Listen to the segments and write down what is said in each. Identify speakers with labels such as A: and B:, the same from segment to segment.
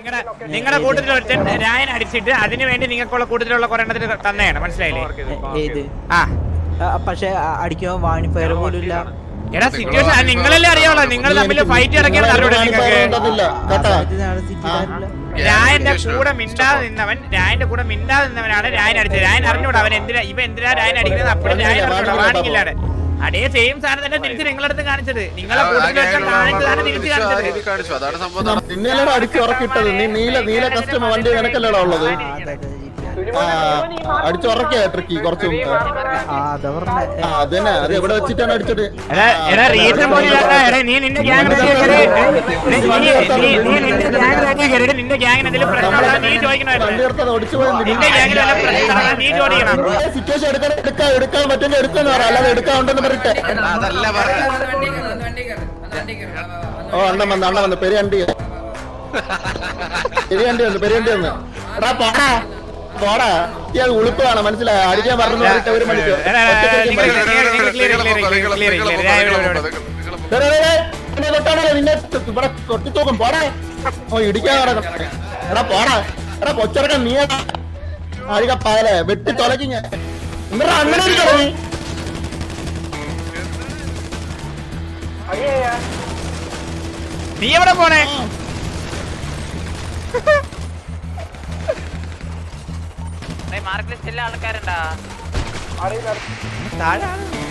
A: നിങ്ങളുടെ നിങ്ങളുടെ കൂട്ടത്തിൽ ഒരുത്തൻ രായൻ അടിച്ചിട്ട് അതിനു വേണ്ടി നിങ്ങൾക്കുള്ള കൂട്ടത്തിലുള്ള കുറെ എണ്ണത്തിന് തന്നെയാണ് മനസ്സിലായില്ലേ
B: ഏത്
A: ആ
B: ആ, പക്ഷെ ആ- അടിക്കുമ്പോ വാണിഫയർ പോലും ഇല്ല
A: എടാ സിറ്റുവേഷൻ നിങ്ങളല്ലേ അറിയാവുള്ളൂ നിങ്ങൾ തമ്മിൽ ഫൈറ്റ് ഇറക്കിയാണ് അറിയൂടെ നിങ്ങൾക്ക്
B: ആ സമയത്ത് ഞങ്ങള് സിറ്റിക്കാരില്ല
A: രായന്റെ കൂടെ മിണ്ടാതെ നിന്നവൻ രായന്റെ കൂടെ മിണ്ടാതെ നിന്നവനാണ് രായൻ അടിച്ചത് രായൻ അറിഞ്ഞൂടാ അവൻ എന്തിനാ ഇവ എന്തിനാ രായൻ അടിക്കുന്നത് അപ്പോഴും രായൻ അറിഞ്ഞൂടാ വാണിംഗ് ഇല്ലാതെ അതേ സെയിം സാധനം തന്നെ തിരിച്ച് നിങ്ങളടുത്ത് കാണിച്ചത് നിങ്ങളെ കൂട്ടത്തിൽ വെച്ചാൽ കാണിച്ചതാണ് തിരിച്ച് കാണിച്ചത്
C: കാണിച്ചു അതാണ് സംഭവം
D: നിന്നെല്ലാം അടിച്ച് ഉറക്കിട്ടത് നീ നീല നീല കസ്റ്റമർ വണ്ടി നിനക്കല്ലടാ ഉള്ളത്
B: ആ, അതെ, അതെ, GTA.
D: ആ അടിച്ച് ഉറക്കിയ ട്രിക്കി കുറച്ചും
B: ആ അതാ പറഞ്ഞെ.
D: ആ അതന്നെ അത് എവിടെ വെച്ചിട്ടാണ് അടിച്ചത്
A: എടാ എടാ റീസൺ പോലും ഇല്ലാത്ത എടാ നീ നിന്റെ ഗ്യാങ് നിന്റെ ഗ്യാങ്ങിന് എന്തെങ്കിലും പ്രശ്നമുണ്ടോ നീ
D: വണ്ടി
A: ചോദിക്കണമായിരുന്നു
D: എടുത്തത് ഒടിച്ചു പോയത്
A: നിന്റെ ഗ്യാങ്ങിൽ വല്ല പ്രശ്നമുണ്ടോ നീ ചോദിക്കണം
D: സിറ്റുവേഷൻ എടുക്കാൻ എടുക്കാൻ എടുക്കാൻ പറ്റുമെങ്കിൽ എടുക്കാന്ന് പറ അല്ലാതെ എടുക്കാൻ ഉണ്ടെന്ന് പറയട്ടെ
C: അതല്ല പറഞ്ഞത്
D: ഓ അണ്ണൻ വന്ന് അണ്ണൻ വന്ന് പെരി വണ്ടി പെരി വണ്ടി വന്ന് പെരി വണ്ടി വന്ന് എടാ പോടാ പോടാ ഈ അത് ഉളുപ്പാണ് മനസ്സിലായ അടിക്കാൻ പറഞ്ഞു പറഞ്ഞിട്ട് ഒരു മണിക്ക്
A: എടാ, എടാ, എടാ, നിങ്ങൾ
D: ഒറ്റയ്ക്ക്
A: clear, clear, clear, clear, clear, clear, clear, clear. ഞാൻ ഇവിടെ, ഇവിടെ, ഇവിടെ.
D: ഡേ, ഡേ, ഡേ, ഡേ, എന്നെ തൊട്ടാണല്ലോ നിന്നെ ഇവിടെ കൊട്ടിത്തൂക്കും പോടാ ഓ ഇടിക്കാൻ കിടക്കണം എടാ പോടാ എടാ കൊച്ചിറക്കം നീ അഴിക പായലേ വെട്ടി തൊലക്കി ഞാൻ എന്നിട്ട് അങ്ങനെ ഇരിക്കണം നീ
A: നീ എവിടെ പോണേ
E: മാർക്ക് ലിസ്റ്റിലെ ആൾക്കാരുണ്ടാ
A: താഴെ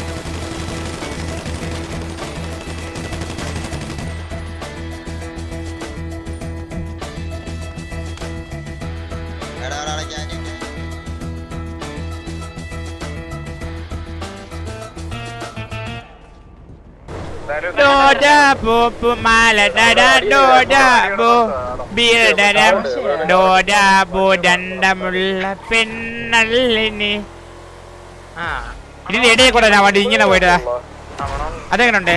A: ഡോഡാ പോപ്പു മാല ഡഡാ ഡോഡാ ബോ ബീഡരം ഡോഡാ ബോ ദണ്ഡമുള്ള പെണ്ണല്ലിന് ആ ഇതിന്റെ ഇടയിൽ കൂടെ ഞാൻ വണ്ടി ഇങ്ങനെ പോയിട്ടാ അതെങ്ങനുണ്ട്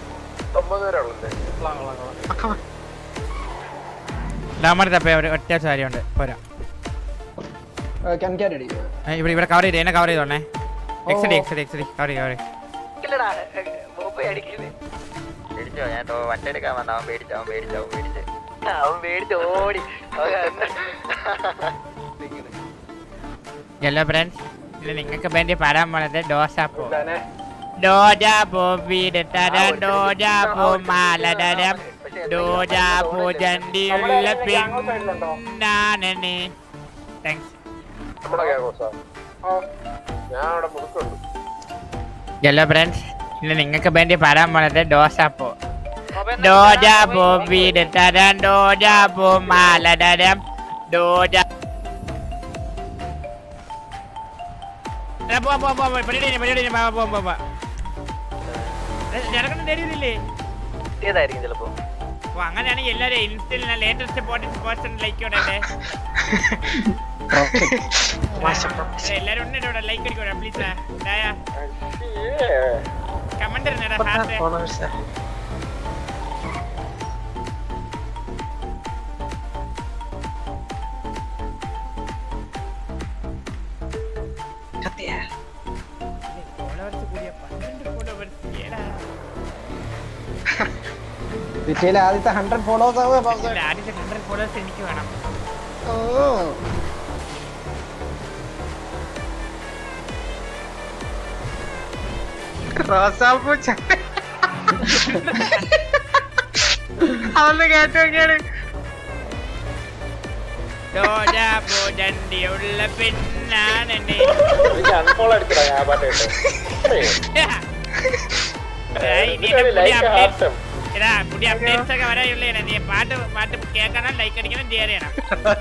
A: ഡാമർ തപ്പേ ഒരു ഒറ്റ കാര്യമുണ്ട് പോരാ ഏ, ഇവിടെ ഇവിടെ കവർ ചെയ്ത് എന്നെ കവർ ചെയ്തോണേ XD XD XD cover cover
E: പേടിച്ചോ ഞാൻ വണ്ടി എടുക്കാൻ വന്ന അവൻ പേടിച്ചു അവൻ പേടിച്ചു അവൻ പേടിച്ചു അവൻ പേടിച്ച് ഓടി
A: ഹലോ ഫ്രണ്ട്സ് ഇത് നിങ്ങൾക്ക് വേണ്ടി പറയാൻ പോണത് ഡോസാപ്പോ ഡോജാപ്പോ വീട് തരാം ഡോജാപ്പോ മാല തരാം ഡോജാപ്പോ ചണ്ടിയുള്ള പെണ്ണാണേ താങ്ക്സ് ഹലോ ഫ്രണ്ട്സ് ഇന്ന് നിങ്ങൾക്ക് വേണ്ടി പറയാൻ പോണത് ഡോസാപ്പോ ഡോജാപ്പോ വീട് തരാം ഡോജാപ്പോ മാല തരാം ഡോജാ എടാ, പോവാം, പോവാം, പോവാം. പരിപാടി കഴിഞ്ഞ്, പരിപാടി കഴിഞ്ഞ്, പോവാം, പോവാം, പോവാം. എടാ, ചെറുക്കനെ തരുന്നില്ലേ?
E: ഏതായിരിക്കും ചിലപ്പോ
A: ഓ, അങ്ങനെയാണെങ്കിൽ എല്ലാരും ഇൻസ്റ്റയിൽ ലേറ്റസ്റ്റ് പോസ്റ്റ് ലൈക്ക് ഇടണ്ടേ എല്ലാരും ഉണ്ട് ഇവിടെ ലൈക്ക് അടിക്കൂടാ പ്ലീസ് കമന്റ് ഇടുന്നേടാ ഹാർട്ട് ഫോളോവേഴ്സ് കൂടിയ പന്ത്രണ്ട് ഫോളോവേഴ്സ് ഏടാ
F: ആദ്യത്തെ ഹൺഡ്രഡ് ഫോളോവേഴ്സ് ആവുക
A: ഇല്ല, ആദ്യത്തെ ഹൺഡ്രഡ് ഫോളോവേഴ്സ് എനിക്ക് വേണം
F: റോസാപ്പൂ അതൊന്ന് കേട്ടോക്കെയാണ്
A: ഡോജാപ്പോ ചണ്ടിയുള്ള പെണ്ണാണെന്നെ എടാ, ഇനി എന്റെ പുതിയ updates- എടാ, പുതിയ അപ്ഡേറ്റ്സ് ഒക്കെ വരാനുള്ളതാണ് നീ പാട്ട് പാട്ട് കേൾക്കണം ലൈക്ക് അടിക്കണം ഷെയർ ചെയ്യണം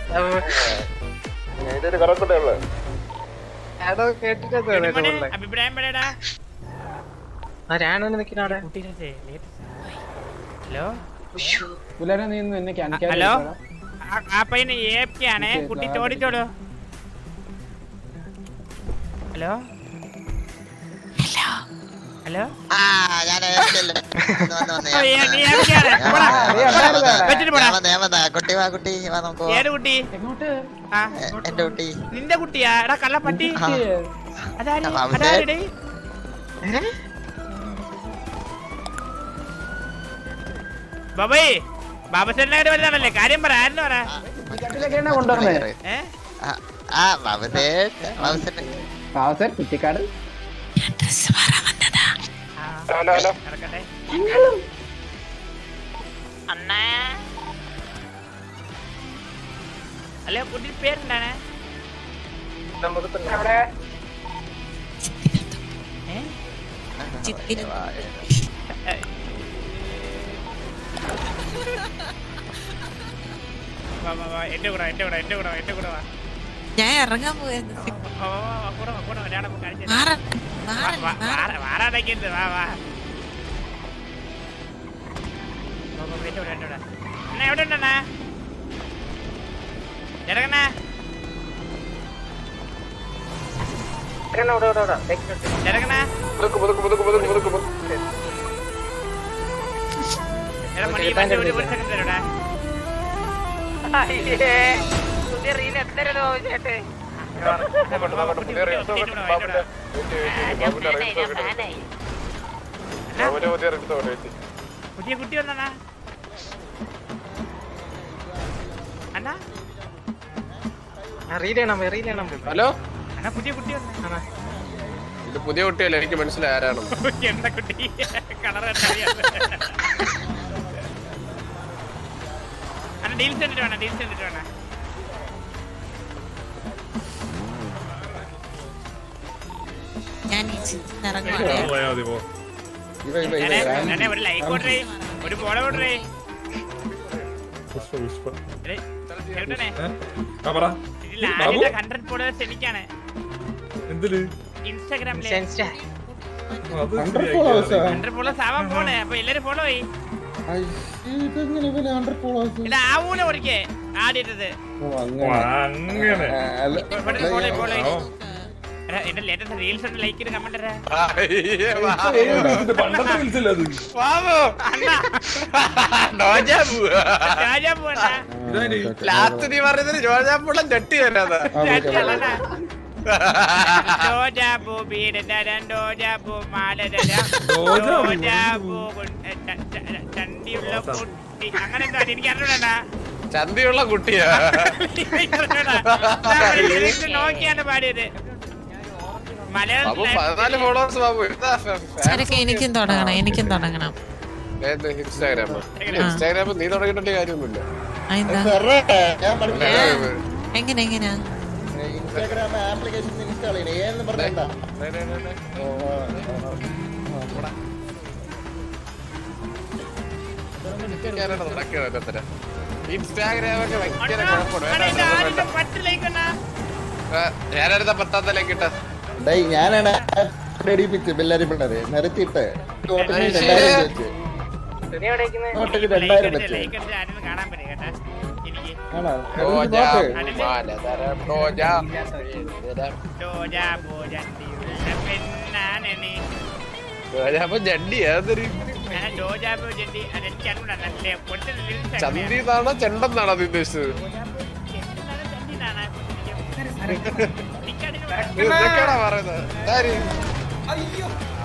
D: ഇതൊരു കുറക്കട്ടേ ഉള്ളു
F: ഏതോ കേട്ടിട്ട്
A: കുഞ്ഞുമോനെ, അഭിപ്രായം പറയടാ
F: ആരാണ് നിൽക്കുന്ന
A: ഹലോ
F: പുലരെ നീ ഇന്ന് എന്നെ ക്യാൻ
A: ഹലോ ആ- ആ പയ്യന് എ പി ആണ് കുട്ടി ചോദിച്ചോളൂ ഹലോ ഹലോ
G: ആ ഞാൻ ഏർടെൽ. ഇന്ന് വന്ന് വന്ന്
A: ഓ,
G: ഞാൻ-
A: ഏ- നീ AFK ആണ്. പോടാ. വെച്ചിട്ട് പോടാ
G: ഞാൻ വന്ന് ഞാൻ വന്നതാ. കുട്ടി വാ കുട്ടി വാ നമുക്ക് പോവാം.
A: ഏത് കുട്ടി
F: എങ്ങോട്ട്
A: ആ
G: എ- എന്റെ കുട്ടി
A: നിന്റെ കുട്ടിയാ എടാ കള്ളപ്പട്ടി
G: ആ.
A: അതാര്
G: ആ, അവന്റെ-
A: അതാരുടെ ബബൈ ബാബുസേനായിട്ട് വലുതാണല്ലേ കാര്യം പറ ആരെന്ന് പറ
F: കുറ്റിക്കാട്ടിലേക്കാണ് കൊണ്ടുവരണേ
A: ഏ
G: ആ, ആ ബാബുസേ ബാബുസേന്റെ
F: പാവസൻ കുറ്റിക്കാട്
A: നടക്കട്ടെ അണ്ണാ അല്ല കുട്ടി പേരെന്താണ് ഏ? ഏ. വാ, വാ, വാ, എന്റെ കൂടെ എന്റെ കൂടെ എന്റെ കൂടെ എന്റെ കൂടെ വാ
H: ഞാൻ ഇറങ്ങാൻ പോയിരുന്നു
A: വാ, വാ, വാ, കൂടെ വാ, കൂടെ വാ, ഒരാളെ പോയി കാണിച്ചു തരാം.
H: മാറാൻ
A: വാ,
H: മാറാൻ
A: വാ,
H: മാറാൻ
A: വാറ- വാറാടയ്ക്കരുത്, വാ, വാ. വാ, വാ, എന്റെ കൂടെ, എന്റെ കൂടെ. അണ്ണാ, എവിടെ ഉണ്ടണ്ണാ? ഇറങ്ങണ്ണാ. ഇറങ്ങണ്ണാ. എടാ, മണി, മറ്റേ ഒരു- ഒരു second തരുമെടാ.
E: പുതിയ റീൽ എത്ര ചേട്ടേ
A: വാ, വാ, വാ, കുട്ടി, കുട്ടി, കുട്ടി, എന്റെ കൂടെ വാ, എന്റെ കൂടെ വാ. പുതിയ കുട്ടി വന്നണ്ണാ അണ്ണാ
F: റീൽ ചെയ്യണം റീൽ ചെയ്യണം
C: ഹലോ
A: അണ്ണാ പുതിയ കുട്ടി വന്ന
C: ഇത് പുതിയ കുട്ടിയല്ല എനിക്ക് മനസ്സിലായി ആരാണ്
A: എണ്ണ കുട്ടി കളർ അണ്ണാ ഡീൽസ് കണ്ടിട്ട് വേണം ഡീൽസ് കണ്ടിട്ട് വേണം
H: ഞാൻ ഈ ചിത്രം ഇറങ്ങുവാണ്
D: ഇവ ഇവ ഇവ
A: ഞാനേ-
D: ഞാൻ-
A: ഞാനേ ഒരു ലൈക്ക് ഓർഡർ ചെയ്യും ഒരു ഫോളോ ഓർഡർ ചെയ്യും ഇതിൽ ആദ്യത്തെ ഹൺഡ്രഡ് ഫോളോവേഴ്സ് എനിക്കാണ് ഇൻസ്റ്റാഗ്രാമില്
D: ഹൺഡ്രഡ് followers ആ?
A: ഹൺഡ്രഡ് ഫോളോവേഴ്സ് ആവാൻ പോണേ അപ്പൊ എല്ലാരും ഫോളോ ചെയ്യും
D: ഐ, ഇതെങ്ങനെ ഇവന് ഹൺഡ്രഡ് followers?
A: ഇത് ആവൂല ഒരിക്കേ ആദ്യത്തത്
D: ഓ, അങ്ങനെ. ആ, അല്ല,
A: ഇവിടെ ഫോളോ ഫോളോ എടാ എന്റെ ലേറ്റസ്റ്റ് റീൽസ് ഉണ്ട് ലൈക്ക് ചെയ്ത് കമന്റ് തരാ രാജാ പോണ്ടാ
C: ലാസ്റ്റ് നീ പറയുന്നത് ജോജാപ്പുള്ള ചട്ടി തരാതാ
D: ആ, വിളിക്കാം, വിളിക്കാം.
A: ഡോജാബു ബീഡൻ ഡോജാബു മാലര ഡോജാബു ചണ്ടിയുള്ള കുട്ടി അങ്ങനെ എന്തോ ആണ്. എനിക്ക് അറിഞ്ഞൂടാ
C: ചന്തിയുള്ള കുട്ടിയാ
A: നോക്കിയാണ് പാടിയത്
C: ബാബു
A: മലയാളത്തിൽ
C: പതിനാല് ഫോളോവേഴ്സ് ബാബു എന്താ ഫ- ഫാൻ?
H: അതൊക്കെ എനിക്കും തുടങ്ങണം എനിക്കും തുടങ്ങണം
C: ഏത് ഇൻസ്റ്റാഗ്രാം ഇൻസ്റ്റാഗ്രാം നീ തുടങ്ങിയിട്ട് കാര്യമൊന്നുമില്ല
H: അതെന്താ
D: സാറേ, ഞാൻ പഠിപ്പിക്കാം.
H: എങ്ങനെ എങ്ങനെയാ
D: ഇൻസ്റ്റാഗ്രാം ആപ്ലിക്കേഷൻ ഇൻസ്റ്റാൾ ചെയ്യണേ ഏന്ന് പറഞ്ഞാ
C: ഇൻസ്റ്റാഗ്രാം ഒക്കെ ഭയങ്കര കുഴപ്പമാണ്
A: പറ്റിലേക്കണ്ണാ
C: ഞാനെടുത്ത പത്താമത്തിലേക്ക് ഇട്ട
D: ഡേയ് ഞാനാണ് റെഡിപ്പിച്ച് ബെല്ലാരി പിള്ളേര് നിരത്തിയിട്ട് ഓട്ടിന് രണ്ടായിരം വെച്ച് ഓട്ടിന് രണ്ടായിരം വെച്ച്
A: ലൈക്ക് അടിച്ച് ആരും കാണാൻ പറ്റും കേട്ടാ എനിക്ക്
D: ആണോ
C: റോജാ
D: നോക്ക്.
C: മാലതരം റോജാ
A: ഡോജാബു ചണ്ടിയുള്ള പെണ്ണാണ് നീ
C: റോജാപ്പ ജഡ്ഡി അതൊരു
A: ഞാൻ ഡോജാബു ചണ്ടി അതെനിക്ക് അറിഞ്ഞൂടാ നല്ല കൊടുത്ത lyrics
C: ചന്തി
A: അങ്ങനെയാ.
C: എന്നാണോ ചെണ്ടെന്നാണോ അത് ഉദ്ദേശിച്ചത്
A: ഡോജാബു ചെണ്ടിന്നാണ് ചണ്ടിന്നാണ് എനിക്കറിഞ്ഞൂടാ.
C: ഇത് എന്തൊക്കെയാണോ പറയുന്നത് ആര്?